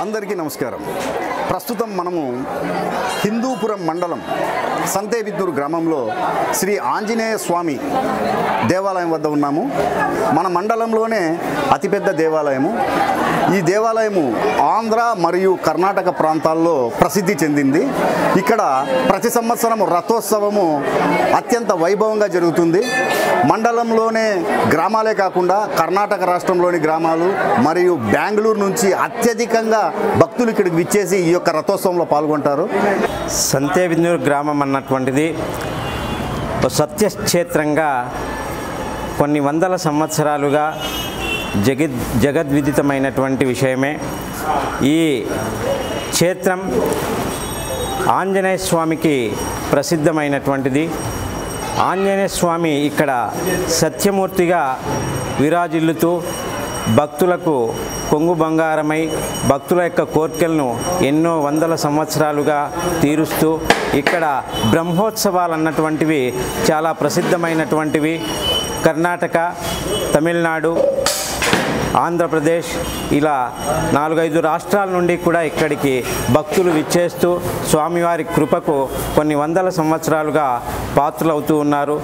అందరికీ నమస్కారం ప్రస్తుతం మనము హిందూపురం మండలం సంతేబిద్దూరు గ్రామంలో శ్రీ ఆంజనేయ స్వామి దేవాలయం వద్ద ఉన్నాము మన మండలంలోనే అతిపెద్ద దేవాలయము ఈ దేవాలయము ఆంధ్ర మరియు కర్ణాటక ప్రాంతాల్లో ప్రసిద్ధి చెందింది ఇక్కడ ప్రతి సంవత్సరము రథోత్సవము అత్యంత వైభవంగా జరుగుతుంది మండలంలోనే గ్రామాలే కాకుండా కర్ణాటక రాష్ట్రంలోని గ్రామాలు మరియు బెంగళూరు నుంచి అత్యధికంగా భక్తులు ఇక్కడికి విచ్చేసి ఈ యొక్క రథోత్సవంలో పాల్గొంటారు సంతేబిందూరు గ్రామం అన్నటువంటిది ఒక సత్యక్షేత్రంగా కొన్ని వందల సంవత్సరాలుగా జగద్ జగద్విదితమైనటువంటి విషయమే ఈ క్షేత్రం ఆంజనేయ స్వామికి ప్రసిద్ధమైనటువంటిది ఆంజనేయ స్వామి ఇక్కడ సత్యమూర్తిగా విరాజిల్లుతూ భక్తులకు కొంగు బంగారమై భక్తుల యొక్క కోర్కెలను ఎన్నో వందల సంవత్సరాలుగా తీరుస్తూ ఇక్కడ బ్రహ్మోత్సవాలు అన్నటువంటివి చాలా ప్రసిద్ధమైనటువంటివి కర్ణాటక తమిళనాడు ఆంధ్రప్రదేశ్ ఇలా నాలుగైదు రాష్ట్రాల నుండి కూడా ఇక్కడికి భక్తులు విచ్చేస్తూ స్వామివారి కృపకు కొన్ని వందల సంవత్సరాలుగా పాత్రలవుతూ ఉన్నారు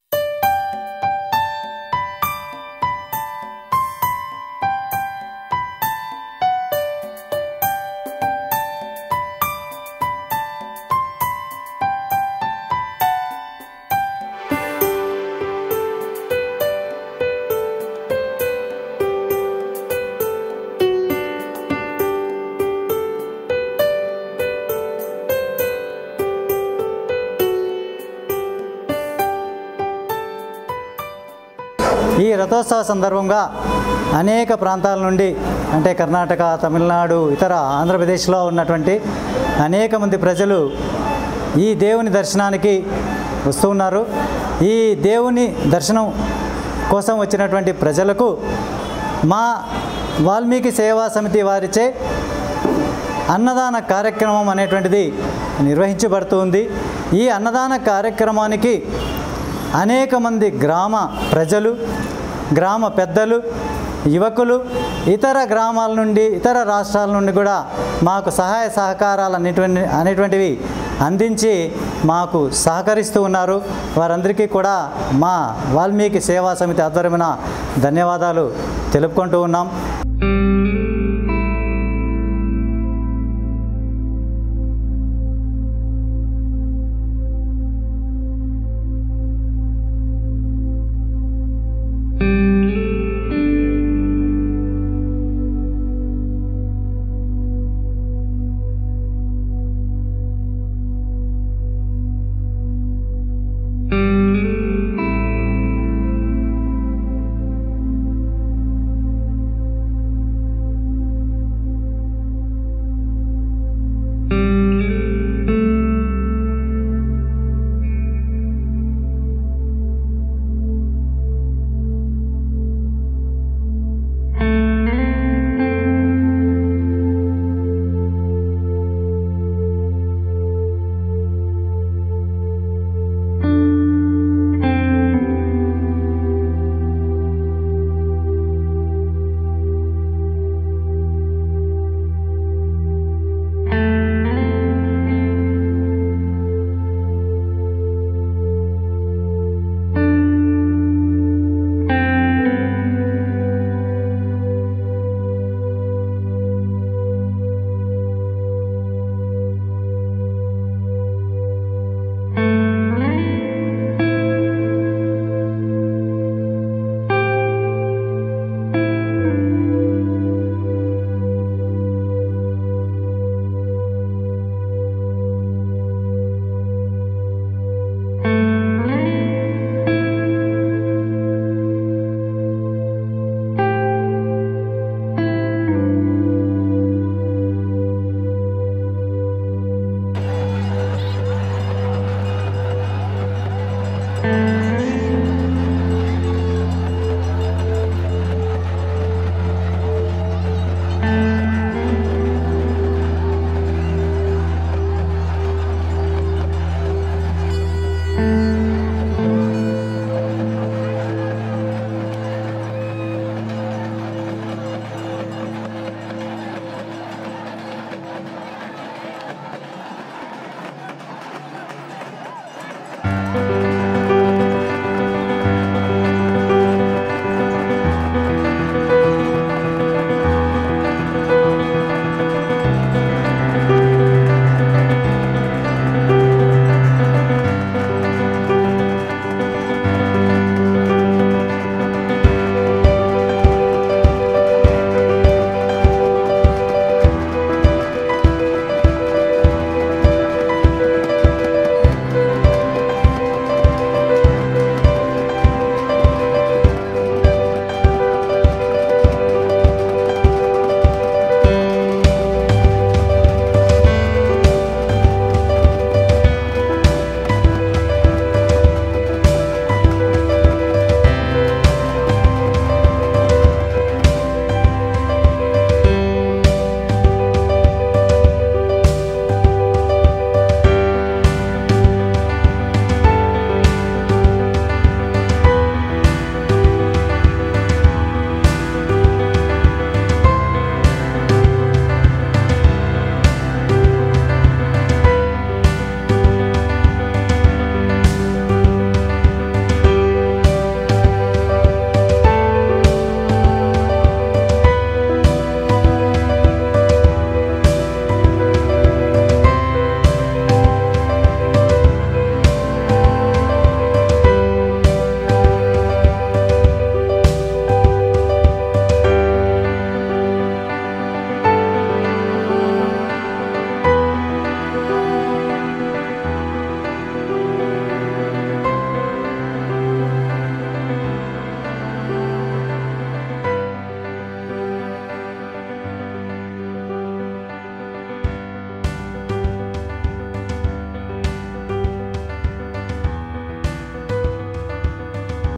ఈ రథోత్సవ సందర్భంగా అనేక ప్రాంతాల నుండి అంటే కర్ణాటక తమిళనాడు ఇతర ఆంధ్రప్రదేశ్లో ఉన్నటువంటి అనేక మంది ప్రజలు ఈ దేవుని దర్శనానికి వస్తూ ఉన్నారు ఈ దేవుని దర్శనం కోసం వచ్చినటువంటి ప్రజలకు మా వాల్మీకి సేవా సమితి వారిచే అన్నదాన కార్యక్రమం అనేటువంటిది నిర్వహించబడుతుంది ఈ అన్నదాన కార్యక్రమానికి అనేక మంది గ్రామ ప్రజలు గ్రామ పెద్దలు యువకులు ఇతర గ్రామాల నుండి ఇతర రాష్ట్రాల నుండి కూడా మాకు సహాయ సహకారాలు అనేటువంటి అనేటువంటివి అందించి మాకు సహకరిస్తూ ఉన్నారు వారందరికీ కూడా మా వాల్మీకి సేవా సమితి ఆధ్వర్యమైన ధన్యవాదాలు తెలుపుకుంటూ ఉన్నాం